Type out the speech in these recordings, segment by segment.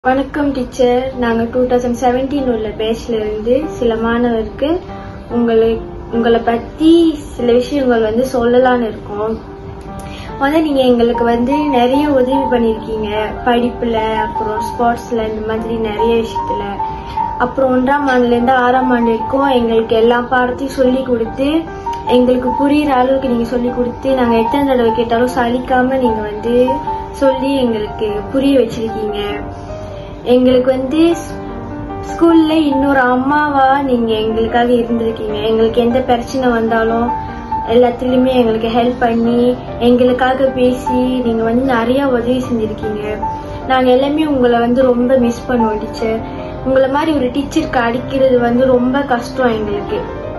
வணக்கம் டீச்சர் நாங்கள் two thousand seventeen உள்ள பேட்ச்ல இருந்து சில மாணவருக்கு உங்களை உங்களை பற்றி சில விஷயங்கள் வந்து சொல்லலாம்னு இருக்கோம் முதல்ல நீங்கள் எங்களுக்கு வந்து நிறைய உதவி பண்ணியிருக்கீங்க படிப்பில் அப்புறம் ஸ்போர்ட்ஸில் இந்த மாதிரி நிறைய விஷயத்தில் அப்புறம் ஒன்றாம் ஆண்டுலேருந்து ஆறாம் ஆண்டு வரைக்கும் எங்களுக்கு எல்லா பாடத்தையும் சொல்லி கொடுத்து எங்களுக்கு புரியுற அளவுக்கு நீங்கள் சொல்லி கொடுத்து நாங்கள் எத்தனை தடவை கேட்டாலும் சலிக்காமல் நீங்கள் வந்து சொல்லி எங்களுக்கு புரிய வச்சிருக்கீங்க எங்களுக்கு வந்து ஸ்- ஸ்கூல்ல இன்னொரு அம்மாவா நீங்க எங்களுக்காக இருந்திருக்கீங்க எங்களுக்கு எந்த பிரச்சனை வந்தாலும் எல்லாத்துலயுமே எங்களுக்கு ஹெல்ப் பண்ணி எங்களுக்காக பேசி நீங்க வந்து நிறைய உதவி செஞ்சிருக்கீங்க நாங்க எல்லாமே உங்களை வந்து ரொம்ப மிஸ் பண்ணுவோம் டீச்சர் உங்களை மாதிரி ஒரு டீச்சருக்கு அடிக்கிறது வந்து ரொம்ப கஷ்டம் எங்களுக்கு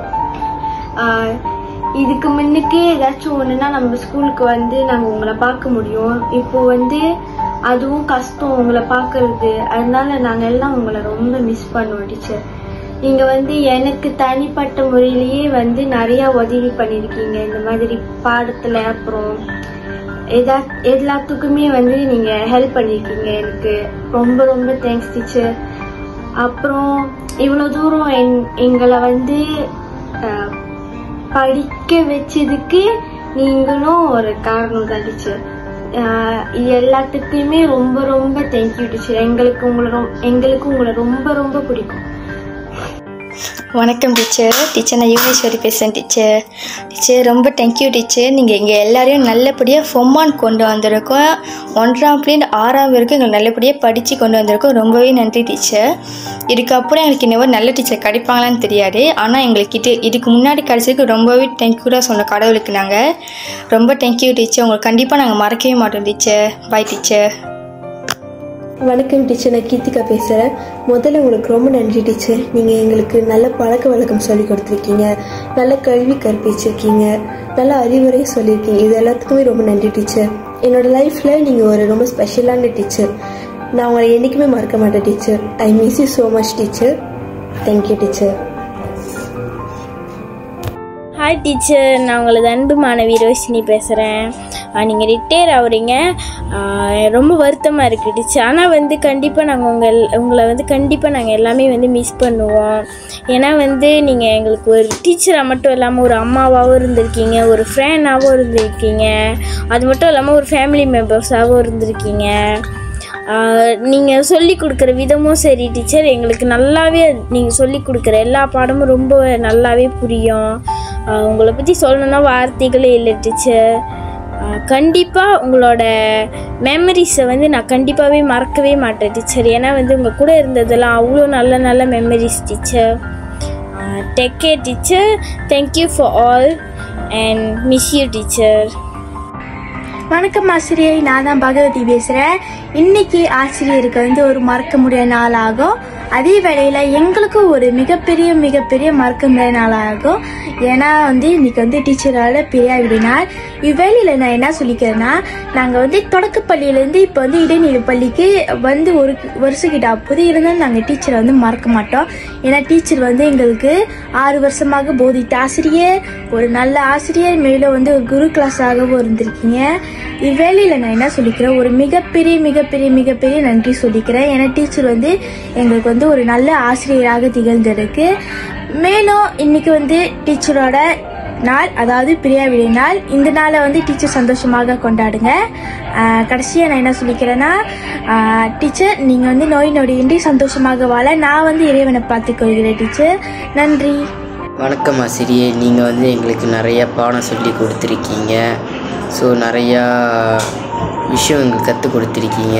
ஆஹ் இதுக்கு முன்னுக்கு ஏதாச்சும் ஒண்ணுன்னா நம்ம ஸ்கூலுக்கு வந்து நாங்க உங்களை பார்க்க முடியும் இப்போ வந்து அதுவும் கஷ்டம் உங்களை பார்க்கறது அதனால நாங்க எல்லாம் உங்களை ரொம்ப மிஸ் பண்ணுவோம் டீச்சர் நீங்க வந்து எனக்கு தனிப்பட்ட முறையிலேயே வந்து நிறைய உதவி பண்ணிருக்கீங்க இந்த மாதிரி பாடத்துல அப்புறம் எதா எல்லாத்துக்குமே வந்து நீங்க ஹெல்ப் பண்ணிருக்கீங்க எனக்கு ரொம்ப ரொம்ப தேங்க்ஸ் டீச்சர் அப்புறம் இவ்வளோ தூரம் எங் எங்களை வந்து அஹ், படிக்க வச்சதுக்கு நீங்களும் ஒரு காரணம் தான் டீச்சர் இது எல்லாத்துக்குமே ரொம்ப ரொம்ப தேங்க்யூ டீச்சர் எங்களுக்கு உங்களை ரொம்- எங்களுக்கு உங்களை ரொம்ப ரொம்ப பிடிக்கும் வணக்கம் டீச்சர் டீச்சர் நான் யுவனேஸ்வரி பேசுகிறேன் டீச்சர் டீச்சர் ரொம்ப தேங்க்யூ டீச்சர் நீங்கள் எங்கள் எல்லாரையும் நல்லபடியாக ஃபொம்மான் கொண்டு வந்திருக்கோம் ஒன்றாம்லேருந்து ஆறாம் வரைக்கும் எங்களை நல்லபடியாக படித்து கொண்டு வந்திருக்கோம் ரொம்பவே நன்றி டீச்சர் இதுக்கப்புறம் எங்களுக்கு இன்னும் நல்ல டீச்சர் கிடைப்பாங்களான்னு தெரியாது ஆனால் எங்களுக்கு இது இதுக்கு முன்னாடி கிடைச்சதுக்கு ரொம்பவே தேங்க்யூடாக சொன்ன கடவுளுக்கு நாங்கள் ரொம்ப தேங்க்யூ டீச்சர் உங்களுக்கு கண்டிப்பாக நாங்கள் மறக்கவே மாட்டோம் டீச்சர் பாய் டீச்சர் வணக்கம் டீச்சர் நான் கீர்த்திகா பேசுகிறேன் முதல்ல உங்களுக்கு ரொம்ப நன்றி டீச்சர் நீங்கள் எங்களுக்கு நல்ல பழக்க வழக்கம் சொல்லி கொடுத்துருக்கீங்க நல்ல கல்வி கற்பிச்சிருக்கீங்க நல்ல அறிவுரை சொல்லியிருக்கீங்க இது எல்லாத்துக்குமே ரொம்ப நன்றி டீச்சர் என்னோட லைஃப்பில் நீங்கள் ஒரு ரொம்ப ஸ்பெஷலான டீச்சர் நான் உங்களை என்றைக்குமே மறக்க மாட்டேன் teacher I miss you so much teacher thank you teacher hi teacher நான் உங்களது அன்பு மாணவி ரோஷினி பேசுகிறேன் நீங்கள் ரிட்டையர் ஆகுறீங்க ஆஹ் ரொம்ப வருத்தமாக இருக்குது டீச்சர் ஆனால் வந்து கண்டிப்பாக நாங்கள் உங்கள் உங்களை வந்து கண்டிப்பாக நாங்கள் எல்லாமே வந்து மிஸ் பண்ணுவோம் ஏன்னா வந்து நீங்கள் எங்களுக்கு ஒரு டீச்சராக மட்டும் இல்லாமல் ஒரு அம்மாவாகவும் இருந்திருக்கீங்க ஒரு ஃப்ரெண்டாகவும் இருந்திருக்கீங்க அது மட்டும் இல்லாமல் ஒரு ஃபேமிலி மெம்பர்ஸாகவும் இருந்திருக்கீங்க நீங்கள் சொல்லி கொடுக்குற விதமும் சரி டீச்சர் எங்களுக்கு நல்லாவே நீங்கள் சொல்லி கொடுக்குற எல்லா பாடமும் ரொம்ப நல்லாவே புரியும் ஆஹ் உங்களை பற்றி சொல்லணுன்னா வார்த்தைகளே இல்லை டீச்சர் கண்டிப்பாக உங்களோட மெமரிஸை வந்து நான் கண்டிப்பாகவே மறக்கவே மாட்டேன் டீச்சர் ஏன்னா வந்து உங்கள் கூட இருந்ததெல்லாம் அவ்வளோ நல்ல நல்ல memories teacher take care teacher thank you for all and miss you teacher வணக்கம் ஆசிரியை நான் தான் பகவதி பேசுகிறேன் இன்னைக்கு ஆசிரியருக்கு வந்து ஒரு மறக்க முடியாத நாள் ஆகும் அதே வேளையில் எங்களுக்கும் ஒரு மிகப்பெரிய மிகப்பெரிய மறக்க முடியாத நாள் ஆகும் ஏன்னா வந்து இன்னைக்கு வந்து டீச்சரால் பிரியாவிடி நாள் இவ்வேளையில் நான் என்ன சொல்லிக்கிறேன்னா நாங்கள் வந்து தொடக்கப்பள்ளியிலேருந்து இப்போ வந்து இடைநிலை பள்ளிக்கு வந்து ஒரு வருஷக்கிட்ட அப்போது இருந்தாலும் நாங்கள் டீச்சரை வந்து மறக்க மாட்டோம் ஏன்னா டீச்சர் வந்து எங்களுக்கு ஆறு வருஷமாக போதித்த ஆசிரியர் ஒரு நல்ல ஆசிரியர் மேலும் வந்து ஒரு குரு கிளாஸாகவும் இருந்திருக்கீங்க இவ்வேளையில் நான் என்ன சொல்லிக்கிறேன் ஒரு மிகப்பெரிய மிகப்பெரிய மிகப்பெரிய நன்றி சொல்லிக்கிறேன் ஏன்னா டீச்சர் வந்து எங்களுக்கு வந்து ஒரு நல்ல ஆசிரியராக திகழ்ந்திருக்கு மேலும் இன்னைக்கு வந்து டீச்சரோட நாள் அதாவது பிரியாவிடை நாள் இந்த நாளை வந்து டீச்சர் சந்தோஷமாக கொண்டாடுங்க கடைசியாக நான் என்ன சொல்லிக்கிறேன்னா டீச்சர் நீங்கள் வந்து நோய் நொடியின்றி சந்தோஷமாக வாழ நான் வந்து இறைவனை பார்த்துக்கொள்கிறேன் டீச்சர் நன்றி வணக்கம் ஆசிரியை நீங்கள் வந்து எங்களுக்கு நிறைய பாடம் சொல்லி கொடுத்துருக்கீங்க ஸோ நிறையா விஷயம் எங்களுக்கு கற்றுக் கொடுத்துருக்கீங்க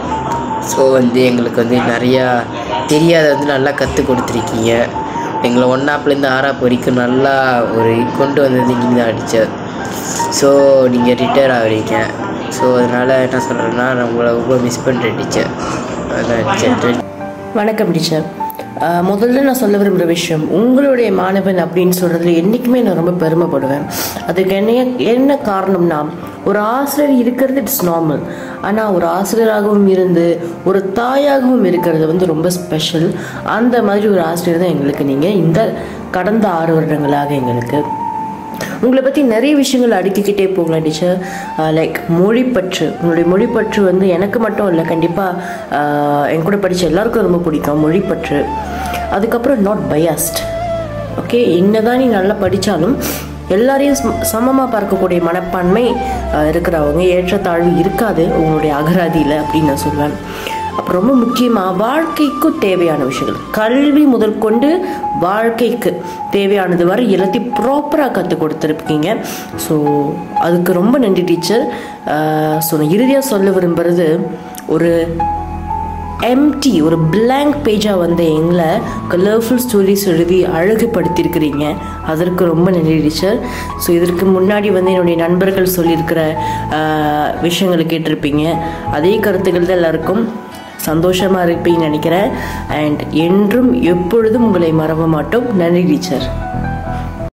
ஸோ வந்து எங்களுக்கு வந்து நிறையா தெரியாத வந்து நல்லா கற்றுக் கொடுத்துருக்கீங்க எங்களை ஒன்றாப்புலேருந்து ஆறாப்பு வரைக்கும் நல்லா ஒரு கொண்டு வந்தது நீங்கள் தான் அடித்தது ஸோ நீங்கள் ரிட்டையர் ஆகிறீங்க ஸோ அதனால் என்ன சொல்கிறேன்னா நான் உங்களை ரொம்ப மிஸ் பண்ணுறேன் டீச்சர் அதான் டீச்சர் வணக்கம் டீச்சர் அஹ், முதல்ல நான் சொல்ல விரும்புகிற விஷயம் உங்களுடைய மாணவன் அப்படின்னு சொல்கிறதுல என்றைக்குமே நான் ரொம்ப பெருமைப்படுவேன் அதுக்கு என்ன என்ன காரணம்னா ஒரு ஆசிரியர் இருக்கிறது இட்ஸ் நார்மல் ஆனால் ஒரு ஆசிரியராகவும் இருந்து ஒரு தாயாகவும் இருக்கிறது வந்து ரொம்ப ஸ்பெஷல் அந்த மாதிரி ஒரு ஆசிரியர் தான் எங்களுக்கு நீங்கள் இந்த கடந்த ஆறு வருடங்களாக எங்களுக்கு உங்களை பற்றி நிறைய விஷயங்கள் அடுக்கிக்கிட்டே போகலாம் டீச்சர் லைக் மொழிப்பற்று உங்களுடைய மொழிப்பற்று வந்து எனக்கு மட்டும் இல்லை கண்டிப்பாக என் கூட படித்த எல்லாருக்கும் ரொம்ப பிடிக்கும் மொழிப்பற்று அதுக்கப்புறம் நாட் பயாஸ்ட் ஓகே என்னதான் நீ நல்லா படித்தாலும் எல்லாரையும் சமமாக பார்க்கக்கூடிய மனப்பான்மை ஆஹ், இருக்கிறவங்க ஏற்றத்தாழ்வு இருக்காது உங்களுடைய அகராதியில் அப்படின்னு நான் சொல்லுவேன் அப்புறம் ரொம்ப முக்கியமாக வாழ்க்கைக்கு தேவையான விஷயங்கள் கல்வி முதல் கொண்டு வாழ்க்கைக்கு தேவையானது வரை எல்லாத்தையும் ப்ராப்பராக கற்றுக் கொடுத்துருப்பீங்க ஸோ அதுக்கு ரொம்ப நன்றி டீச்சர் ஸோ நான் இறுதியாக சொல்ல விரும்புகிறது ஒரு எம்டி ஒரு blank பேஜாக வந்து எங்களை கலர்ஃபுல் ஸ்டோரிஸ் எழுதி அழகுபடுத்தியிருக்கிறீங்க அதற்கு ரொம்ப நன்றி டீச்சர் ஸோ இதற்கு முன்னாடி வந்து என்னுடைய நண்பர்கள் சொல்லியிருக்கிற ஆஹ், விஷயங்களை கேட்டிருப்பீங்க அதே கருத்துக்கள் தான் எல்லாருக்கும் சந்தோஷமாக இருப்பீங்கன்னு நினைக்கிறேன் அண்ட் என்றும் எப்பொழுதும் உங்களை மறக்க மாட்டோம் நன்றி டீச்சர்